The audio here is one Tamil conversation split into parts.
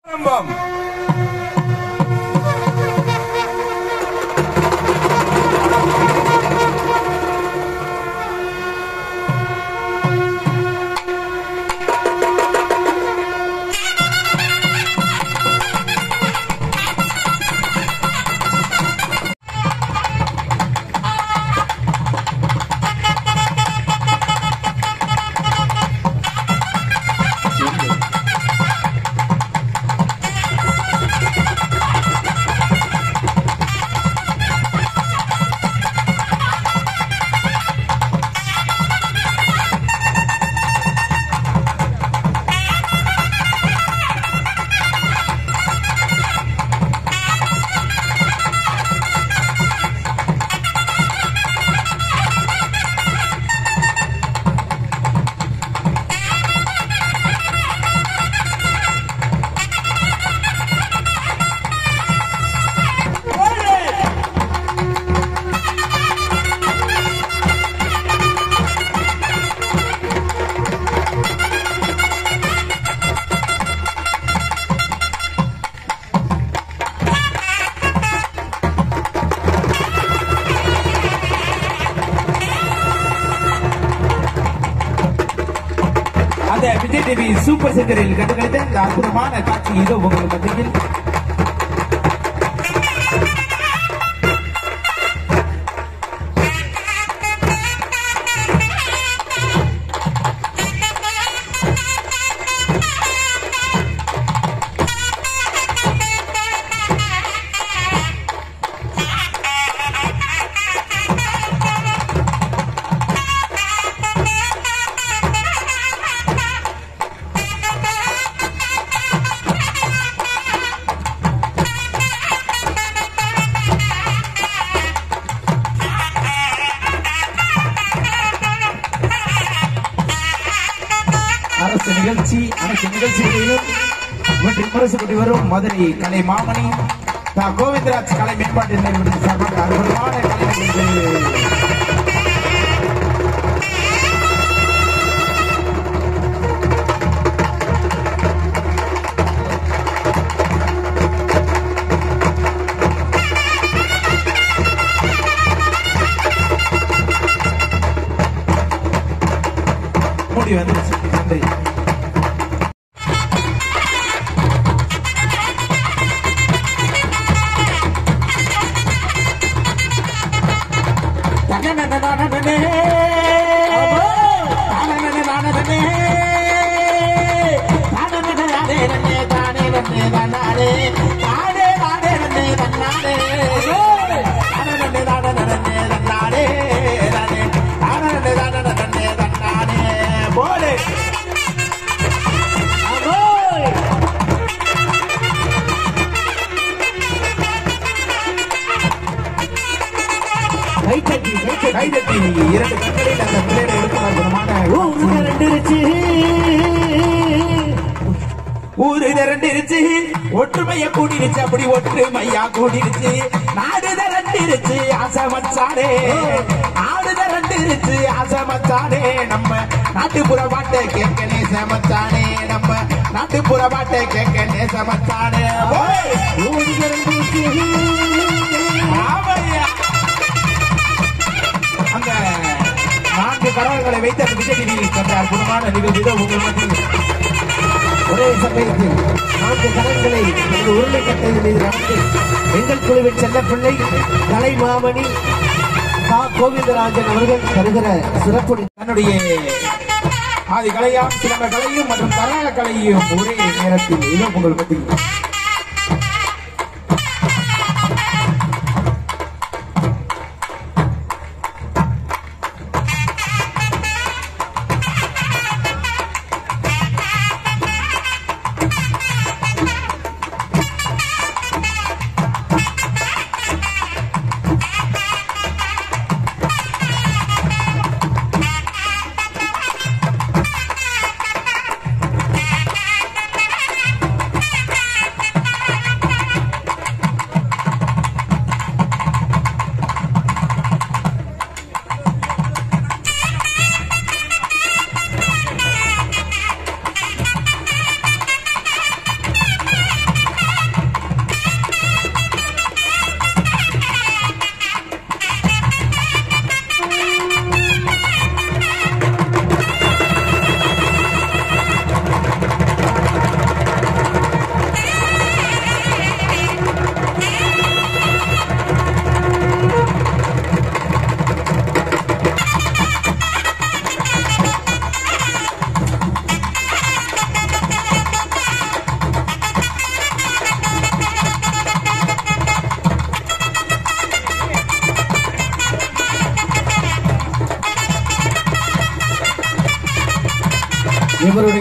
ஆரம்பம் அந்த விஜய் டிவி சூப்பர் சென்டரில் கண்டுகளித்த இந்த அற்புதமான காட்சி இதோ உங்கள் மத்தியில் அரசு நிகழ்ச்சி அனைத்து நிகழ்ச்சிகளிலும் இவற்றில் முரசு கொண்டு வரும் மதுரை கலை மாமணி தா கோவிந்தராஜ் கலை மேம்பாட்டு நிறுவனத்தின் சார்பாக அற்புதமான கலை நிகழ்ச்சி மூடி வந்துருச்சு நன்றி போலே கைதட்டி கைதட்டி இரண்டு கண்களில் அந்த பிள்ளைகளை எடுக்கும் அற்புதமான ஊரு திரண்டிருச்சு ஒற்றுமைய கூடிருச்சு அப்படி ஒற்றுமையா கூடிருச்சு நாடு திரண்டிருச்சு ஆசை மச்சானே நாடு திரண்டிருச்சு ஆசை மச்சானே நம்ம நாட்டுப்புற பாட்டை கேட்க நேச மச்சானே நம்ம நாட்டுப்புற பாட்டை கேட்க நேச மச்சானே ஓய்! ஆமையா. அங்க நான்கு கரங்களை வைத்து அந்த விஜய் டிவியில் கண்ட அற்புதமான நிகழ்ச்சி இதோ உங்கள் மத்தியில் ஒரே சமயத்தில் நான்கு கரங்களை இந்த உருளைக்கட்டையின் மீது நடந்து எங்கள் குழுவின் செல்லப்பிள்ளை கலை மாமணி கா கோவிந்தராஜன் அவர்கள் தருகிற சிறப்பு தன்னுடைய ஆதி கலையாம் சிலம்ப கலையும் மற்றும் கரக கலையும் ஒரே நேரத்தில் இதோ உங்கள் மத்தியில்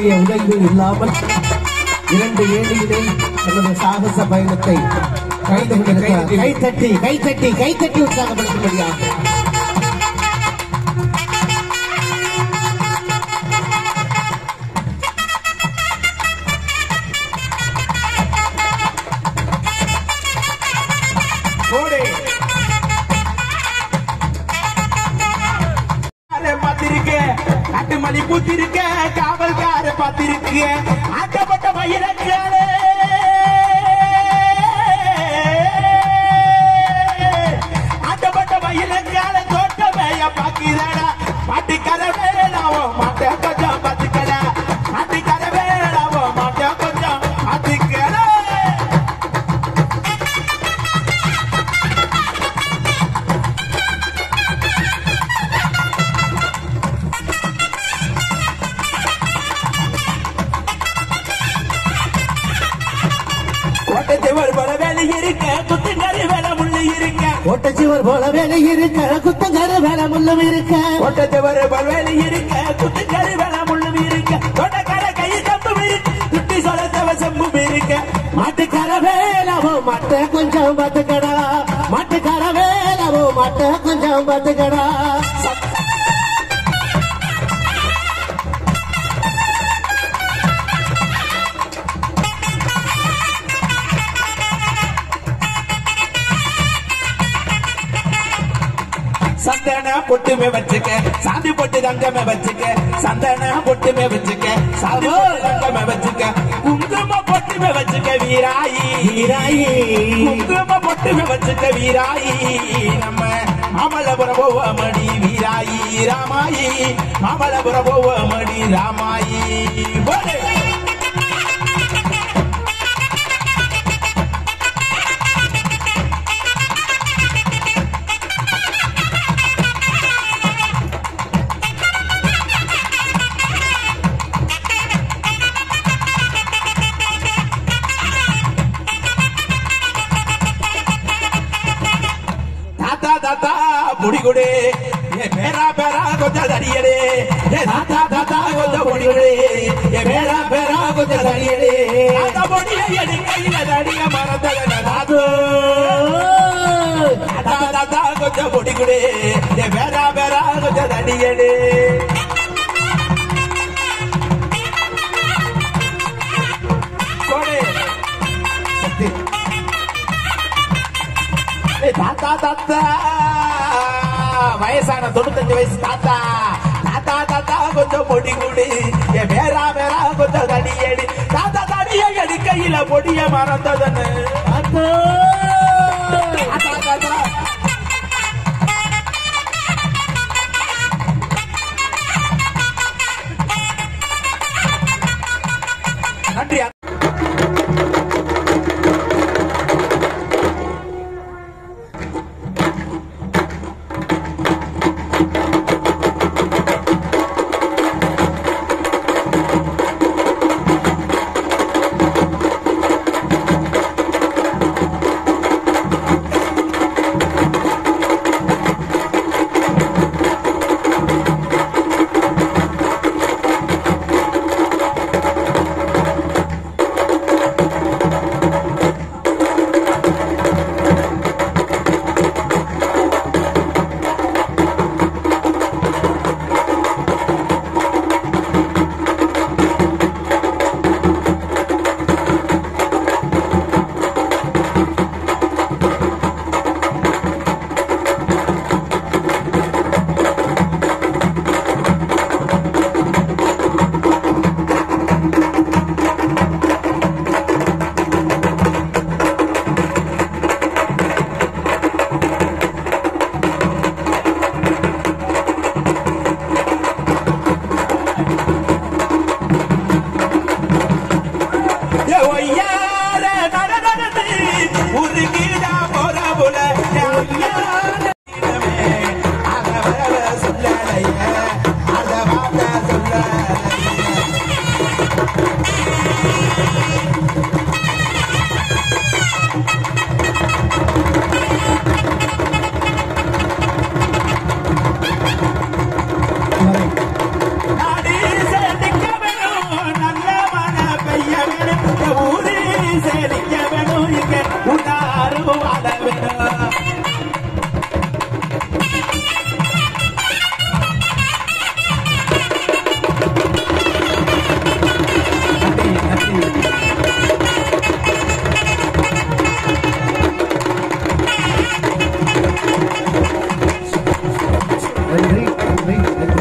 யாருடைய உதவியும் இல்லாமல் இரண்டு ஏழையிலே தனது சாகச பயணத்தை கைது கொண்டிருக்கிறார் கை தட்டி கை தட்டி கை தட்டி உற்சாகப்படுத்தும்படியாக போடு காரை பார்த்திருக்க காட்டு மணி பூத்திருக்க காவல்கார பார்த்திருக்க ஆக்கப்பட்ட மயிலக்காரே ஆக்கப்பட்ட மயிலக்கார தோட்டமைய பாக்கிறடா பாட்டுக்கர வேளாவோ மாட்ட கொஞ்சம் பார்த்துக்கடா பாட்டுக்கர வேளாவோ மாட்ட கொஞ்சம் பார்த்துக்கடா கோட்டத்தேவர் பல வேலை இருக்க குத்துங்கறி வேலை முள்ளு இருக்க ஓட்டச்சிவர் போல வேலை இருக்க குத்தங்கர வேலை முள்ளும் இருக்க கோட்டத்தேவர் பல வேலை இருக்க குத்துங்கறி வேலை முள்ளு இருக்க தோட்டக்கார கை தம்பும் இருக்கு துட்டி சொலத்தவ செம்பும் இருக்க மாட்டுக்கார வேலவோ மாட்ட கொஞ்சம் பார்த்துக்கடா மாட்டுக்கார வேலவோ மாட்ட கொஞ்சம் பார்த்துக்கடா சந்தன பொட்டுமே வச்சுக்க சாந்தி பொட்டு தங்கமே வச்சுக்க சந்தன பொட்டுமே வச்சுக்க சாந்தி பொட்டு தங்கமே வச்சுக்க குங்கும பொட்டுமே வச்சுக்க வீராயி வீராயி. குங்கும பொட்டுமே வச்சுக்க வீராயி நம்ம மாமல்லபுரம் போவமடி வீராயி ராமாயி மாமல்லபுரம் போவமடி ராமாயி போடு தாத்தா தாத்தா புடிகுடு ஏ பேரா பேரா கொஞ்சம் தடியடே ஏ தாத்தா தாத்தா கொஞ்சம் புடிகுடு ஏ பேரா பேரா கொஞ்சம் தடியடே தாத்தா பொடிய எடி கையில தடிய மறந்ததன தாத்து தாத்தா தாத்தா கொஞ்சம் புடிகுடு ஏ பேரா பேரா கொஞ்சம் தடியடே கொடு ஏய், தாத்தா தாத்தா வயசான தொண்ணூத்தஞ்சு வயசு தாத்தா தாத்தா தாத்தா கொஞ்சம் பொடி குடி என் வேறா வேறா கொஞ்சம் தடியடி தாத்தா தடிய எடி கையில பொடிய மறந்ததுன்னு தாத்தா தாத்தா நன்றி செழிக்க வேணும் இங்க உண்டாரு வாழ வேணும் நன்றி நன்றி நன்றி நன்றி நன்றி